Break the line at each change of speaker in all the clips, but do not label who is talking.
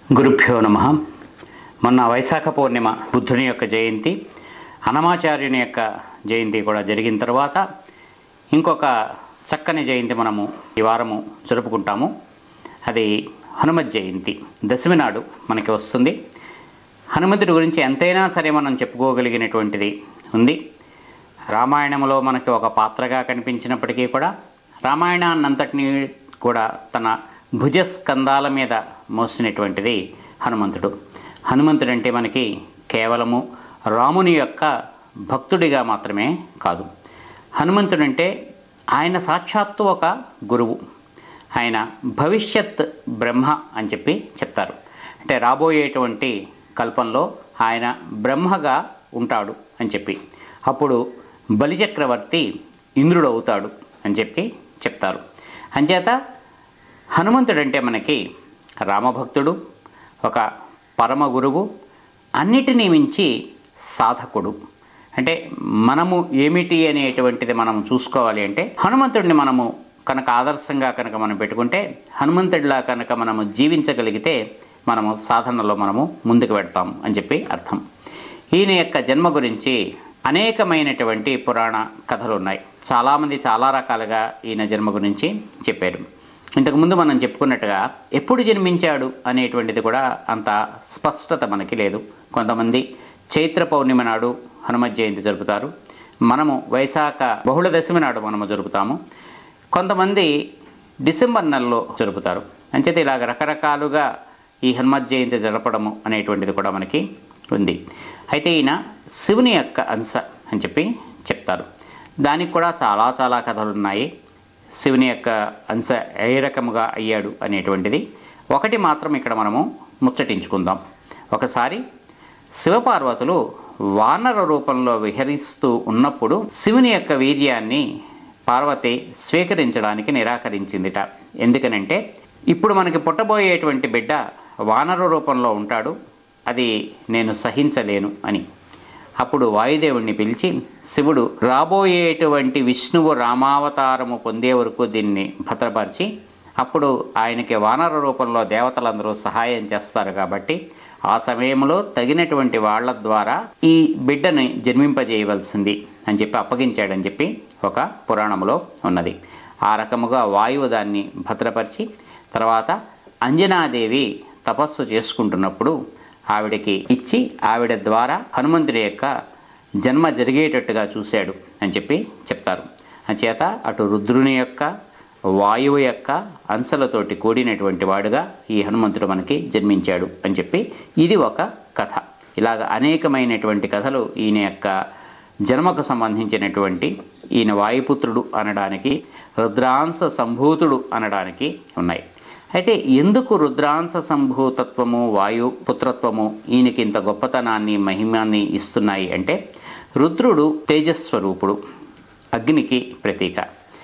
గురుభ్యో నమ మొన్న వైశాఖ పౌర్ణిమ బుద్ధుని యొక్క జయంతి అనమాచార్యుని యొక్క జయంతి కూడా జరిగిన తర్వాత ఇంకొక చక్కని జయంతి మనము ఈ వారము జరుపుకుంటాము అది హనుమత్ జయంతి దశమి నాడు మనకి వస్తుంది హనుమంతుడి గురించి ఎంతైనా సరే మనం చెప్పుకోగలిగినటువంటిది ఉంది రామాయణంలో మనకి ఒక పాత్రగా కనిపించినప్పటికీ కూడా రామాయణాన్నంతటినీ కూడా తన భుజస్కంధాల మీద మోసినటువంటిది హనుమంతుడు హనుమంతుడు అంటే మనకి కేవలము రాముని యొక్క భక్తుడిగా మాత్రమే కాదు హనుమంతుడంటే ఆయన సాక్షాత్తు ఒక గురువు ఆయన భవిష్యత్ బ్రహ్మ అని చెప్పి చెప్తారు అంటే రాబోయేటువంటి కల్పంలో ఆయన బ్రహ్మగా ఉంటాడు అని చెప్పి అప్పుడు బలిచక్రవర్తి ఇంద్రుడు అవుతాడు అని చెప్పి చెప్తారు అంచేత హనుమంతుడంటే మనకి రామభక్తుడు ఒక పరమ గురువు అన్నిటినీ మించి సాధకుడు అంటే మనము ఏమిటి అనేటువంటిది మనం చూసుకోవాలి అంటే హనుమంతుడిని మనము కనుక ఆదర్శంగా కనుక మనం పెట్టుకుంటే హనుమంతుడిలా కనుక మనము జీవించగలిగితే మనము సాధనలో మనము ముందుకు పెడతాం అని చెప్పి అర్థం ఈయన యొక్క జన్మ గురించి అనేకమైనటువంటి పురాణ కథలు ఉన్నాయి చాలామంది చాలా రకాలుగా ఈయన జన్మ గురించి చెప్పారు ఇంతకుముందు మనం చెప్పుకున్నట్టుగా ఎప్పుడు జన్మించాడు అనేటువంటిది కూడా అంత స్పష్టత మనకి లేదు కొంతమంది చైత్ర పౌర్ణిమ నాడు హనుమత్ జయంతి జరుపుతారు మనము వైశాఖ బహుళ దశమి నాడు మనము జరుపుతాము కొంతమంది డిసెంబర్ నెలలో జరుపుతారు అంచేత ఇలాగ రకరకాలుగా ఈ హనుమత్ జయంతి జరపడము అనేటువంటిది కూడా మనకి ఉంది అయితే ఈయన శివుని యొక్క అంశ అని చెప్పి చెప్తారు దానికి కూడా చాలా చాలా కథలు ఉన్నాయి శివుని యొక్క అంశ ఏ రకముగా అయ్యాడు అనేటువంటిది ఒకటి మాత్రం ఇక్కడ మనము ముచ్చటించుకుందాం ఒకసారి శివపార్వతులు వానర రూపంలో విహరిస్తూ ఉన్నప్పుడు శివుని యొక్క వీర్యాన్ని పార్వతి స్వీకరించడానికి నిరాకరించిందిట ఎందుకనంటే ఇప్పుడు మనకి పుట్టబోయేటువంటి బిడ్డ వానర రూపంలో ఉంటాడు అది నేను సహించలేను అని అప్పుడు వాయుదేవుణ్ణి పిలిచి శివుడు రాబోయేటువంటి విష్ణువు రామావతారము పొందే వరకు దీన్ని భద్రపరిచి అప్పుడు ఆయనకి వానర రూపంలో దేవతలందరూ సహాయం చేస్తారు కాబట్టి ఆ సమయంలో తగినటువంటి వాళ్ళ ద్వారా ఈ బిడ్డని జన్మింపజేయవలసింది అని చెప్పి అప్పగించాడని చెప్పి ఒక పురాణంలో ఉన్నది ఆ రకముగా వాయువు దాన్ని భద్రపరిచి తర్వాత అంజనాదేవి తపస్సు చేసుకుంటున్నప్పుడు ఆవిడకి ఇచ్చి ఆవిడ ద్వారా హనుమంతుడి యొక్క జన్మ జరిగేటట్టుగా చూశాడు అని చెప్పి చెప్తారు అంచేత అటు రుద్రుని యొక్క వాయువు యొక్క అంశలతోటి కూడినటువంటి వాడుగా ఈ హనుమంతుడు మనకి జన్మించాడు అని చెప్పి ఇది ఒక కథ ఇలాగ అనేకమైనటువంటి కథలు ఈయన యొక్క జన్మకు సంబంధించినటువంటి ఈయన వాయుపుత్రుడు అనడానికి రుద్రాంశ సంభూతుడు అనడానికి ఉన్నాయి అయితే ఎందుకు రుద్రాంశ సంభూతత్వము వాయు పుత్రత్వము ఈయనకి ఇంత గొప్పతనాన్ని మహిమాన్ని ఇస్తున్నాయి అంటే రుద్రుడు తేజస్వరూపుడు అగ్నికి ప్రతీక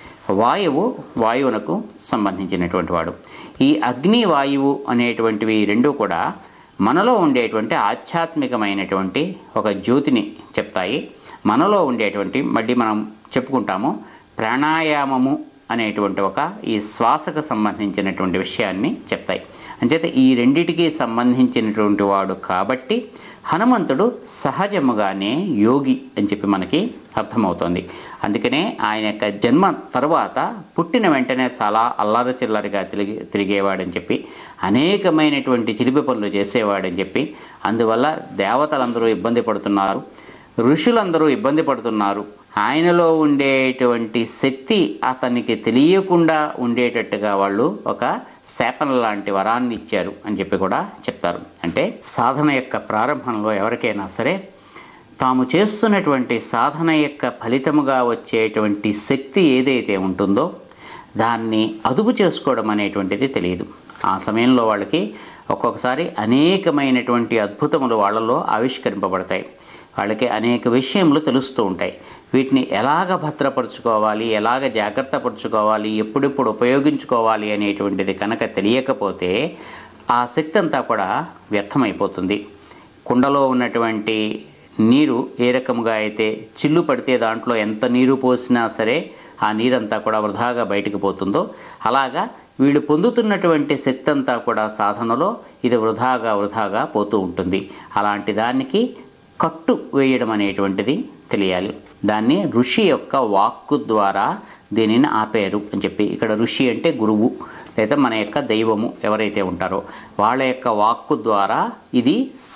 వాయువు వాయువునకు సంబంధించినటువంటి వాడు ఈ అగ్ని వాయువు అనేటువంటివి రెండు కూడా మనలో ఉండేటువంటి ఆధ్యాత్మికమైనటువంటి ఒక జ్యోతిని చెప్తాయి మనలో ఉండేటువంటి మళ్ళీ మనం చెప్పుకుంటాము ప్రాణాయామము అనేటువంటి ఒక ఈ శ్వాసకు సంబంధించినటువంటి విషయాన్ని చెప్తాయి అంచేత ఈ రెండిటికి సంబంధించినటువంటి వాడు కాబట్టి హనుమంతుడు సహజముగానే యోగి అని చెప్పి మనకి అర్థమవుతోంది అందుకనే ఆయన యొక్క జన్మ తర్వాత పుట్టిన వెంటనే చాలా అల్లరి చిల్లరిగా తిరిగి తిరిగేవాడని చెప్పి అనేకమైనటువంటి చిలిపి పనులు చేసేవాడని చెప్పి అందువల్ల దేవతలందరూ ఇబ్బంది పడుతున్నారు ఋషులందరూ ఇబ్బంది పడుతున్నారు ఆయనలో ఉండేటువంటి శక్తి అతనికి తెలియకుండా ఉండేటట్టుగా వాళ్ళు ఒక శాపన లాంటి వరాన్ని ఇచ్చారు అని చెప్పి కూడా చెప్తారు అంటే సాధన యొక్క ప్రారంభంలో ఎవరికైనా సరే తాము చేస్తున్నటువంటి సాధన యొక్క ఫలితముగా వచ్చేటువంటి శక్తి ఏదైతే ఉంటుందో దాన్ని అదుపు చేసుకోవడం అనేటువంటిది తెలియదు ఆ సమయంలో వాళ్ళకి ఒక్కొక్కసారి అనేకమైనటువంటి అద్భుతములు వాళ్ళలో ఆవిష్కరింపబడతాయి వాళ్ళకి అనేక విషయములు తెలుస్తూ ఉంటాయి వీటిని ఎలాగ భద్రపరుచుకోవాలి ఎలాగ జాగ్రత్త పరుచుకోవాలి ఎప్పుడెప్పుడు ఉపయోగించుకోవాలి అనేటువంటిది కనుక తెలియకపోతే ఆ శక్తి అంతా కూడా వ్యర్థమైపోతుంది కుండలో ఉన్నటువంటి నీరు ఏ రకముగా అయితే చిల్లు పడితే దాంట్లో ఎంత నీరు పోసినా సరే ఆ నీరంతా కూడా వృధాగా బయటకు పోతుందో అలాగా వీళ్ళు పొందుతున్నటువంటి శక్తి అంతా కూడా సాధనలో ఇది వృధాగా వృధాగా పోతూ ఉంటుంది అలాంటి దానికి కట్టు వేయడం అనేటువంటిది తెలియాలి దాన్ని ఋషి యొక్క వాక్కు ద్వారా దీనిని ఆపారు అని చెప్పి ఇక్కడ ఋషి అంటే గురువు లేదా మన యొక్క దైవము ఎవరైతే ఉంటారో వాళ్ళ యొక్క వాక్కు ద్వారా ఇది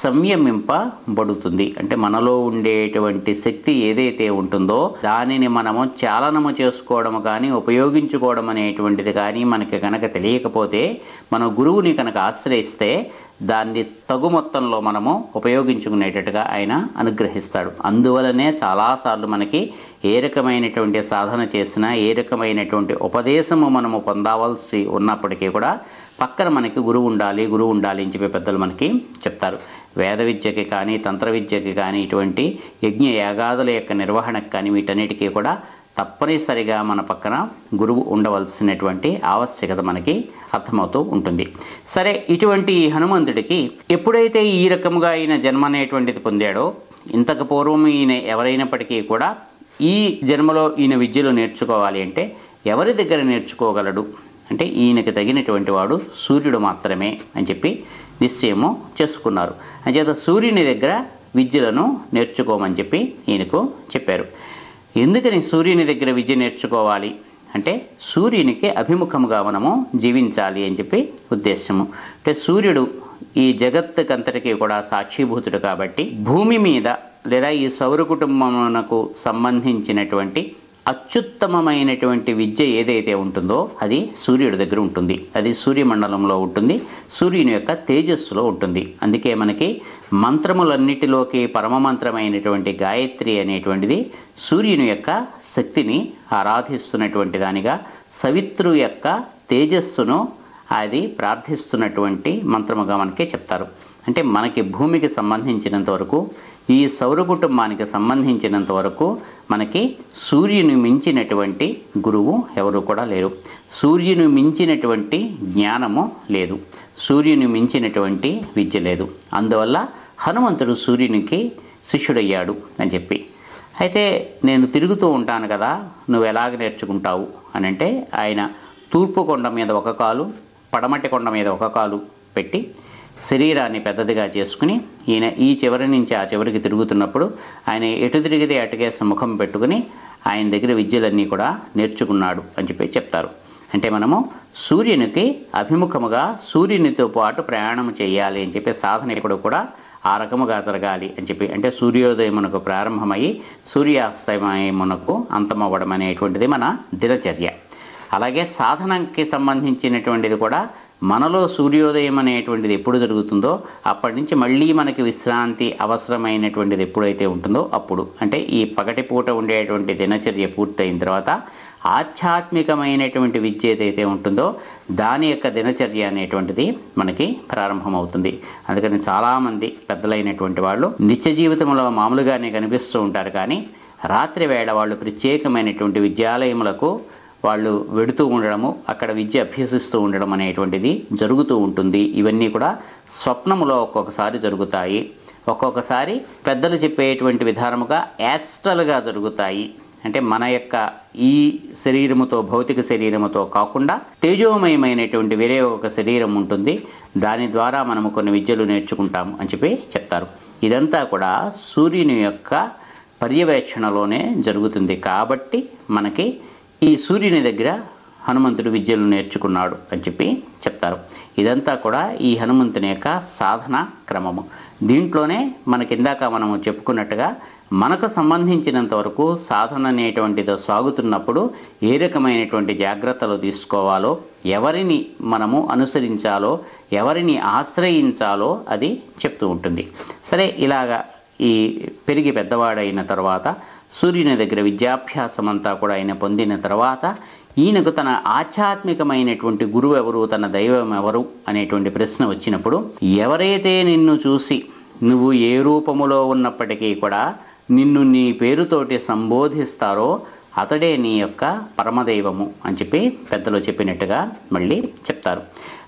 సంయమింపబడుతుంది అంటే మనలో ఉండేటువంటి శక్తి ఏదైతే ఉంటుందో దానిని మనము చాలనము చేసుకోవడం కానీ ఉపయోగించుకోవడం అనేటువంటిది కానీ మనకి కనుక తెలియకపోతే మన గురువుని కనుక ఆశ్రయిస్తే దాన్ని తగు మొత్తంలో మనము ఉపయోగించుకునేటట్టుగా ఆయన అనుగ్రహిస్తాడు అందువలనే చాలాసార్లు మనకి ఏ రకమైనటువంటి సాధన చేసినా ఏ రకమైనటువంటి ఉపదేశము మనము పొందవలసి ఉన్నప్పటికీ కూడా పక్కన మనకి గురువు ఉండాలి గురువు ఉండాలి అని చెప్పి పెద్దలు మనకి చెప్తారు వేద విద్యకి కానీ తంత్ర విద్యకి కానీ ఇటువంటి యజ్ఞ యాగాదుల యొక్క నిర్వహణకు కానీ వీటన్నిటికీ కూడా తప్పనిసరిగా మన పక్కన గురువు ఉండవలసినటువంటి ఆవశ్యకత మనకి అర్థమవుతూ ఉంటుంది సరే ఇటువంటి ఈ హనుమంతుడికి ఎప్పుడైతే ఈ రకముగా ఈయన జన్మ అనేటువంటిది పొందాడో ఇంతకు పూర్వం ఈయన ఎవరైనప్పటికీ కూడా ఈ జన్మలో ఈయన విద్యలు నేర్చుకోవాలి అంటే ఎవరి దగ్గర నేర్చుకోగలడు అంటే ఈయనకి తగినటువంటి వాడు సూర్యుడు మాత్రమే అని చెప్పి నిశ్చయము చేసుకున్నారు అంచేత సూర్యుని దగ్గర విద్యలను నేర్చుకోమని చెప్పి ఈయనకు చెప్పారు ఎందుకని సూర్యుని దగ్గర విద్య నేర్చుకోవాలి అంటే సూర్యునికి అభిముఖముగా మనము జీవించాలి అని చెప్పి ఉద్దేశము అంటే సూర్యుడు ఈ జగత్తుకంతటికి కూడా సాక్షిభూతుడు కాబట్టి భూమి మీద లేదా ఈ సౌర కుటుంబమునకు సంబంధించినటువంటి అత్యుత్తమమైనటువంటి విద్య ఏదైతే ఉంటుందో అది సూర్యుడి దగ్గర ఉంటుంది అది సూర్యమండలంలో ఉంటుంది సూర్యుని యొక్క తేజస్సులో ఉంటుంది అందుకే మనకి మంత్రములన్నిటిలోకి పరమమంత్రమైనటువంటి గాయత్రి అనేటువంటిది సూర్యుని యొక్క శక్తిని ఆరాధిస్తున్నటువంటి దానిగా సవిత్రు యొక్క తేజస్సును అది ప్రార్థిస్తున్నటువంటి మంత్రముగా మనకి చెప్తారు అంటే మనకి భూమికి సంబంధించినంత వరకు ఈ సౌర కుటుంబానికి సంబంధించినంత వరకు మనకి సూర్యుని మించినటువంటి గురువు ఎవరు కూడా లేరు సూర్యుని మించినటువంటి జ్ఞానము లేదు సూర్యుని మించినటువంటి విద్య లేదు అందువల్ల హనుమంతుడు సూర్యునికి శిష్యుడయ్యాడు అని చెప్పి అయితే నేను తిరుగుతూ ఉంటాను కదా నువ్వు ఎలాగ నేర్చుకుంటావు అని అంటే ఆయన తూర్పు కొండ మీద ఒక కాలు పడమటి కొండ మీద ఒక కాలు పెట్టి శరీరాన్ని పెద్దదిగా చేసుకుని ఈయన ఈ చివరి నుంచి ఆ చివరికి తిరుగుతున్నప్పుడు ఆయన ఎటు తిరిగితే అటుకేసి ముఖం పెట్టుకుని ఆయన దగ్గర విద్యలన్నీ కూడా నేర్చుకున్నాడు అని చెప్పి చెప్తారు అంటే మనము సూర్యునికి అభిముఖముగా సూర్యునితో పాటు ప్రయాణం చేయాలి అని చెప్పి సాధన ఇప్పుడు కూడా ఆ రకముగా జరగాలి అని చెప్పి అంటే సూర్యోదయమునకు ప్రారంభమయ్యి సూర్యాస్తమయమునకు అంతమవ్వడం అనేటువంటిది మన దినచర్య అలాగే సాధనకి సంబంధించినటువంటిది కూడా మనలో సూర్యోదయం అనేటువంటిది ఎప్పుడు జరుగుతుందో అప్పటి నుంచి మళ్ళీ మనకి విశ్రాంతి అవసరమైనటువంటిది ఎప్పుడైతే ఉంటుందో అప్పుడు అంటే ఈ పగటిపూట ఉండేటువంటి దినచర్య పూర్తయిన తర్వాత ఆధ్యాత్మికమైనటువంటి విద్య ఏదైతే ఉంటుందో దాని యొక్క దినచర్య అనేటువంటిది మనకి ప్రారంభమవుతుంది అందుకని చాలామంది పెద్దలైనటువంటి వాళ్ళు నిత్య జీవితంలో మామూలుగానే కనిపిస్తూ ఉంటారు కానీ రాత్రి వేళ వాళ్ళు ప్రత్యేకమైనటువంటి విద్యాలయములకు వాళ్ళు వెడుతూ ఉండడము అక్కడ విద్య అభ్యసిస్తూ ఉండడం అనేటువంటిది జరుగుతూ ఉంటుంది ఇవన్నీ కూడా స్వప్నములో ఒక్కొక్కసారి జరుగుతాయి ఒక్కొక్కసారి పెద్దలు చెప్పేటువంటి విధానముగా యాస్ట్రల్గా జరుగుతాయి అంటే మన యొక్క ఈ శరీరముతో భౌతిక శరీరముతో కాకుండా తేజోమయమైనటువంటి వేరే ఒక శరీరం ఉంటుంది దాని ద్వారా మనము కొన్ని విద్యలు నేర్చుకుంటాము అని చెప్పి చెప్తారు ఇదంతా కూడా సూర్యుని యొక్క పర్యవేక్షణలోనే జరుగుతుంది కాబట్టి మనకి ఈ సూర్యుని దగ్గర హనుమంతుడు విద్యలు నేర్చుకున్నాడు అని చెప్పి చెప్తారు ఇదంతా కూడా ఈ హనుమంతుని యొక్క సాధన క్రమము దీంట్లోనే మనకి ఇందాక మనము చెప్పుకున్నట్టుగా మనకు సంబంధించినంత వరకు సాధన అనేటువంటిదో సాగుతున్నప్పుడు ఏ రకమైనటువంటి జాగ్రత్తలు తీసుకోవాలో ఎవరిని మనము అనుసరించాలో ఎవరిని ఆశ్రయించాలో అది చెప్తూ ఉంటుంది సరే ఇలాగా ఈ పెరిగి పెద్దవాడైన తర్వాత సూర్యుని దగ్గర విద్యాభ్యాసం అంతా కూడా ఆయన పొందిన తర్వాత ఈయనకు తన ఆధ్యాత్మికమైనటువంటి గురువు ఎవరు తన దైవం ఎవరు అనేటువంటి ప్రశ్న వచ్చినప్పుడు ఎవరైతే నిన్ను చూసి నువ్వు ఏ రూపములో ఉన్నప్పటికీ కూడా నిన్ను నీ పేరుతోటి సంబోధిస్తారో అతడే నీ యొక్క పరమదైవము అని చెప్పి పెద్దలు చెప్పినట్టుగా మళ్ళీ చెప్తారు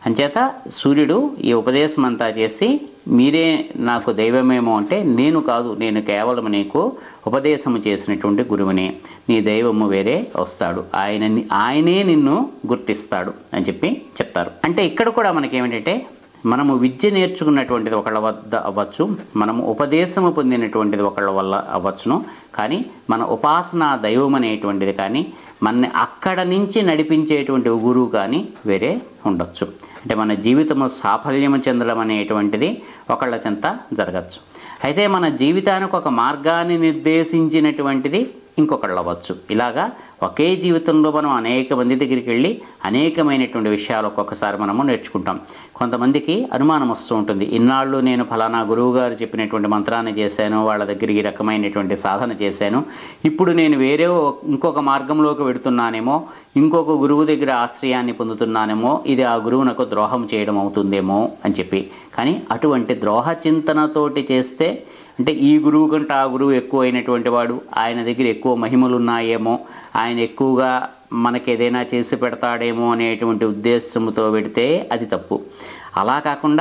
అంచేత సూర్యుడు ఈ ఉపదేశం అంతా చేసి మీరే నాకు దైవమేమో అంటే నేను కాదు నేను కేవలం నీకు ఉపదేశము చేసినటువంటి గురువుని నీ దైవము వేరే వస్తాడు ఆయన ఆయనే నిన్ను గుర్తిస్తాడు అని చెప్పి చెప్తారు అంటే ఇక్కడ కూడా మనకేమిటంటే మనము విద్య నేర్చుకున్నటువంటిది ఒకళ్ళ వద్ద అవ్వచ్చు మనము ఉపదేశము పొందినటువంటిది ఒకళ్ళ వల్ల అవ్వచ్చును కానీ మన ఉపాసన దైవం అనేటువంటిది కానీ మనని అక్కడ నుంచి నడిపించేటువంటి గురువు కానీ వేరే ఉండొచ్చు అంటే మన జీవితము సాఫల్యము చెందడం అనేటువంటిది ఒకళ్ళ చెంత జరగచ్చు అయితే మన జీవితానికి ఒక మార్గాన్ని నిర్దేశించినటువంటిది ఇంకొకళ్ళు అవ్వచ్చు ఇలాగా ఒకే జీవితంలో మనం అనేక మంది దగ్గరికి వెళ్ళి అనేకమైనటువంటి విషయాలు ఒక్కొక్కసారి మనము నేర్చుకుంటాం కొంతమందికి అనుమానం వస్తూ ఉంటుంది ఇన్నాళ్ళు నేను ఫలానా గురువు గారు చెప్పినటువంటి మంత్రాన్ని చేశాను వాళ్ళ దగ్గర ఈ రకమైనటువంటి సాధన చేశాను ఇప్పుడు నేను వేరే ఇంకొక మార్గంలోకి వెడుతున్నానేమో ఇంకొక గురువు దగ్గర ఆశ్రయాన్ని పొందుతున్నానేమో ఇది ఆ గురువునకు ద్రోహం చేయడం అవుతుందేమో అని చెప్పి కానీ అటువంటి ద్రోహ చింతనతోటి చేస్తే అంటే ఈ గురువు కంటే ఆ గురువు ఎక్కువ అయినటువంటి వాడు ఆయన దగ్గర ఎక్కువ మహిమలు ఉన్నాయేమో ఆయన ఎక్కువగా మనకి ఏదైనా చేసి పెడతాడేమో అనేటువంటి ఉద్దేశంతో పెడితే అది తప్పు అలా కాకుండా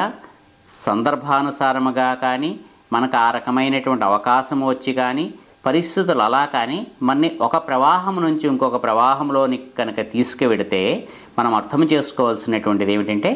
సందర్భానుసారముగా కానీ మనకు ఆ రకమైనటువంటి అవకాశం వచ్చి కానీ పరిస్థితులు అలా కానీ మనని ఒక ప్రవాహం నుంచి ఇంకొక ప్రవాహంలోని కనుక తీసుకువెడితే మనం అర్థం చేసుకోవాల్సినటువంటిది ఏమిటంటే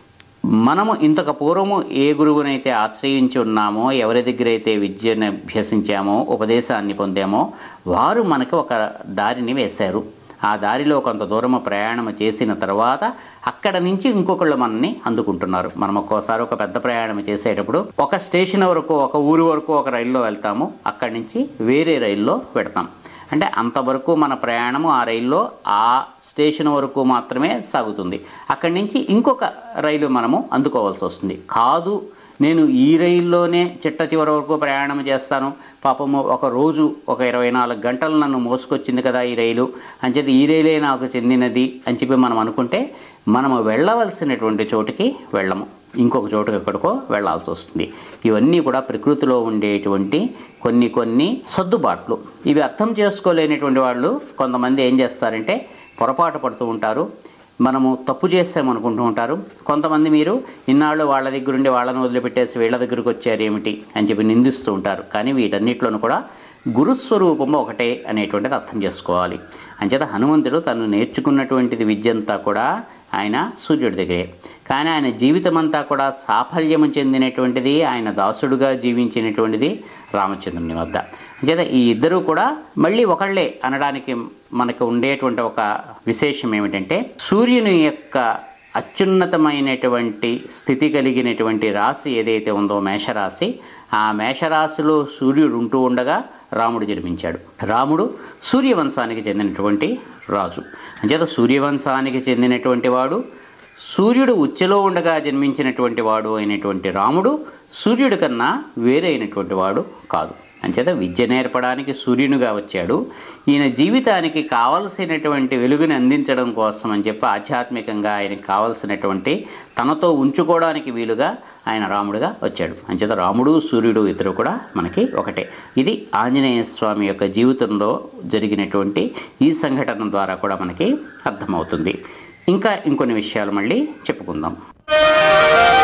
మనము ఇంతకు పూర్వము ఏ గురువునైతే ఆశ్రయించి ఉన్నామో ఎవరి దగ్గర అయితే విద్యను అభ్యసించామో ఉపదేశాన్ని పొందామో వారు మనకు ఒక దారిని వేశారు ఆ దారిలో కొంత దూరము ప్రయాణం చేసిన తర్వాత అక్కడ నుంచి ఇంకొకళ్ళు మనల్ని అందుకుంటున్నారు మనం ఒక్కోసారి ఒక పెద్ద ప్రయాణం చేసేటప్పుడు ఒక స్టేషన్ వరకు ఒక ఊరు వరకు ఒక రైల్లో వెళ్తాము అక్కడి నుంచి వేరే రైల్లో పెడతాం అంటే అంతవరకు మన ప్రయాణము ఆ రైల్లో ఆ స్టేషన్ వరకు మాత్రమే సాగుతుంది అక్కడి నుంచి ఇంకొక రైలు మనము అందుకోవాల్సి వస్తుంది కాదు నేను ఈ రైల్లోనే చిట్ట చివరి వరకు ప్రయాణం చేస్తాను పాపము ఒక రోజు ఒక ఇరవై నాలుగు గంటలు నన్ను మోసుకొచ్చింది కదా ఈ రైలు అంచేది ఈ రైలే నాకు చెందినది అని చెప్పి మనం అనుకుంటే మనము వెళ్ళవలసినటువంటి చోటుకి వెళ్ళము ఇంకొక చోటుకి ఎక్కడికో వెళ్ళాల్సి వస్తుంది ఇవన్నీ కూడా ప్రకృతిలో ఉండేటువంటి కొన్ని కొన్ని సర్దుబాట్లు ఇవి అర్థం చేసుకోలేనటువంటి వాళ్ళు కొంతమంది ఏం చేస్తారంటే పొరపాటు పడుతూ ఉంటారు మనము తప్పు చేస్తామనుకుంటూ ఉంటారు కొంతమంది మీరు ఇన్నాళ్ళు వాళ్ళ దగ్గరుండి వాళ్ళని వదిలిపెట్టేసి వీళ్ళ దగ్గరికి వచ్చారు ఏమిటి అని చెప్పి నిందిస్తూ ఉంటారు కానీ వీటన్నిటిలోనూ కూడా గురుస్వరూపము ఒకటే అనేటువంటిది అర్థం చేసుకోవాలి అంచేత హనుమంతుడు తను నేర్చుకున్నటువంటిది విద్యంతా కూడా ఆయన సూర్యుడి దగ్గరే కానీ ఆయన జీవితం అంతా కూడా సాఫల్యము చెందినటువంటిది ఆయన దాసుడుగా జీవించినటువంటిది రామచంద్రుని వద్ద అంచేత ఈ ఇద్దరు కూడా మళ్ళీ ఒకళ్ళే అనడానికి మనకు ఉండేటువంటి ఒక విశేషం ఏమిటంటే సూర్యుని యొక్క అత్యున్నతమైనటువంటి స్థితి కలిగినటువంటి రాశి ఏదైతే ఉందో మేషరాశి ఆ మేషరాశిలో సూర్యుడు ఉంటూ ఉండగా రాముడు జన్మించాడు రాముడు సూర్యవంశానికి చెందినటువంటి రాజు అంచేత సూర్యవంశానికి చెందినటువంటి వాడు సూర్యుడు ఉచ్చెలో ఉండగా జన్మించినటువంటి వాడు అయినటువంటి రాముడు సూర్యుడి కన్నా వేరైనటువంటి వాడు కాదు అంచేత విద్య నేర్పడానికి సూర్యునిగా వచ్చాడు ఈయన జీవితానికి కావలసినటువంటి వెలుగుని అందించడం కోసం అని చెప్పి ఆధ్యాత్మికంగా ఆయనకి కావలసినటువంటి తనతో ఉంచుకోవడానికి వీలుగా ఆయన రాముడుగా వచ్చాడు అంచేత రాముడు సూర్యుడు ఇద్దరు కూడా మనకి ఒకటే ఇది ఆంజనేయ స్వామి యొక్క జీవితంలో జరిగినటువంటి ఈ సంఘటన ద్వారా కూడా మనకి అర్థమవుతుంది ఇంకా ఇంకొన్ని విషయాలు మళ్ళీ చెప్పుకుందాం